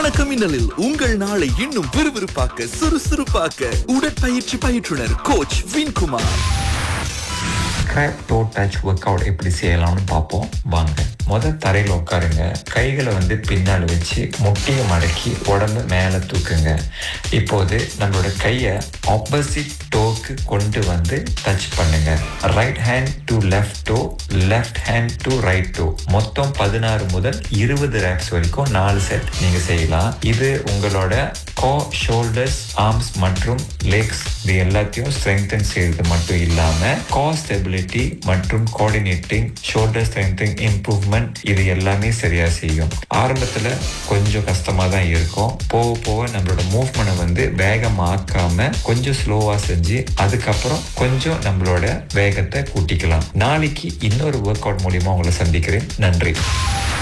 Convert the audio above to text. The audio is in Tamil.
வணக்கம் மின்னலில் உங்கள் நாளை இன்னும் விறுவிறுப்பாக்க சுறுசுறுப்பாக்க உடற்பயிற்சி பயிற்றுனர் coach Vinkumar grab toe touch workout எப்படி செய்யலாம்னு பார்ப்போம் வாங்க முத தரையில் உட்காருங்க கைகளை வந்து பின்னால் வச்சு முட்டியை மடக்கி உடம்பு மேலே தூக்குங்க இப்போது நம்மளோட கையை ஆப்போசிட் டோக்கு கொண்டு வந்து டச் பண்ணுங்க right hand to left toe left hand to right toe மொத்தம் பதினாறு முதல் இருபது ரேப்ஸ் வரைக்கும் நாலு செட் நீங்க செய்யலாம் இது உங்களோட கோ ஷோல்டர்ஸ் ஆர்ம்ஸ் மற்றும் லெக்ஸ் இது எல்லாத்தையும் ஸ்ட்ரெங்தன் செய்யறது மட்டும் இல்லாம கோ ஸ்டெபிலிட்டி மற்றும் கோஆர்டினேட்டிங் ஷோல்டர் ஸ்ட்ரெங்தன் இம்ப்ரூவ்மெண்ட் இது எல்லாமே சரியா செய்யும் ஆரம்பத்துல கொஞ்சம் கஷ்டமா தான் இருக்கும் போக போக நம்மளோட மூவ்மெண்ட் வந்து வேகமாக்காம கொஞ்சம் ஸ்லோவா செஞ்சு அதுக்கப்புறம் கொஞ்சம் நம்மளோட வேகத்தை கூட்டிக்கலாம் நாளைக்கு இன்னொரு ஒர்க் அவுட் மூலியமா உங்களை சந்திக்கிறேன் நன்றி